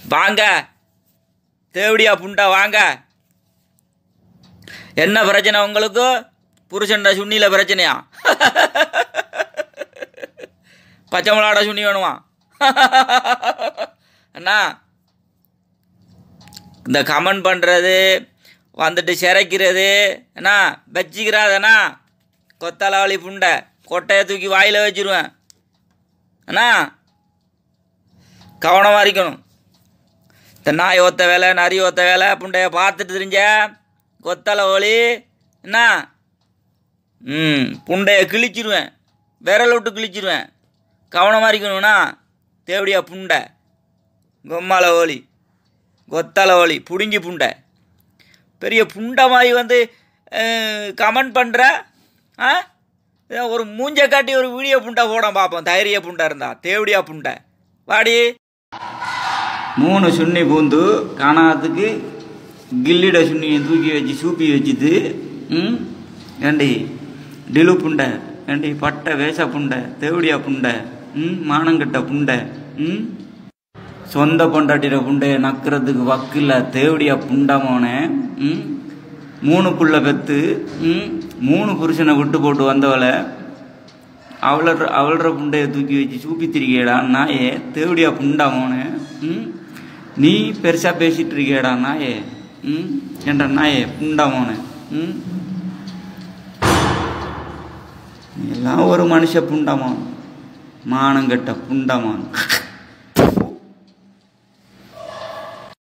வாங்க தேவடியா புண்டா வாங்க என்ன பிரச்சனை உங்களுக்கு புருஷன்ட சுண்ணில பிரச்சனையா பச்சை மிளாட சுண்ணி வேணுமா அண்ணா இந்த கமெண்ட் பண்ணுறது வந்துட்டு சிறைக்கிறது அண்ணா வச்சிக்கிறாதண்ணா கொத்தலாவளி புண்டை கொட்டையை தூக்கி வாயில் வச்சிருவேன் அண்ணா கவனமாக இருக்கணும் இந்த நாய் ஒத்த வேலை நரி ஒத்த வேலை புண்டைய பார்த்துட்டு தெரிஞ்ச கொத்தலை ஒளி என்ன ம் புண்டைய கிழிச்சிருவேன் விரல் விட்டு கிழிச்சிருவேன் கவனமாக இருக்கணும்னா தேவடியா புண்டை கொம்மால ஓலி கொத்தலை ஓலி புடுங்கி புண்டை பெரிய புண்டை மாதிரி வந்து கமெண்ட் பண்ணுற ஆ இதை ஒரு மூஞ்ச காட்டி ஒரு வீடியோ புண்டை போட பார்ப்போம் தைரிய புண்டை இருந்தா தேவடியா புண்டை வாடி மூணு சுண்ணி பூந்து காணாததுக்கு கில்லிட சுண்ணியை தூக்கி வச்சு சூப்பி வச்சுது ம் ஏண்டி டிலு புண்டை ஏண்டி பட்டை வேச புண்டை தேவடியா புண்டை ம் மானங்கட்ட புண்டை ம் சொந்த பொண்டாட்டிற புண்டைய நக்கிறதுக்கு வக்கில்ல தேவடியா புண்டமோனே ம் மூணு புள்ள பெத்து ம் மூணு புருஷனை விட்டு போட்டு வந்தவளை அவளற அவளற புண்டைய தூக்கி வச்சு சூப்பி திரிக்கேடா நாயே தேவடியா புண்டாமோனே ம் நீ பெருசா பேசிட்டு இருக்கேடா நாயே ம் ஏண்டா நாயே புண்டாமோனே ம் நீ எல்லாம் ஒரு மனுஷ புண்டமான் மானங்கட்ட புண்டமான்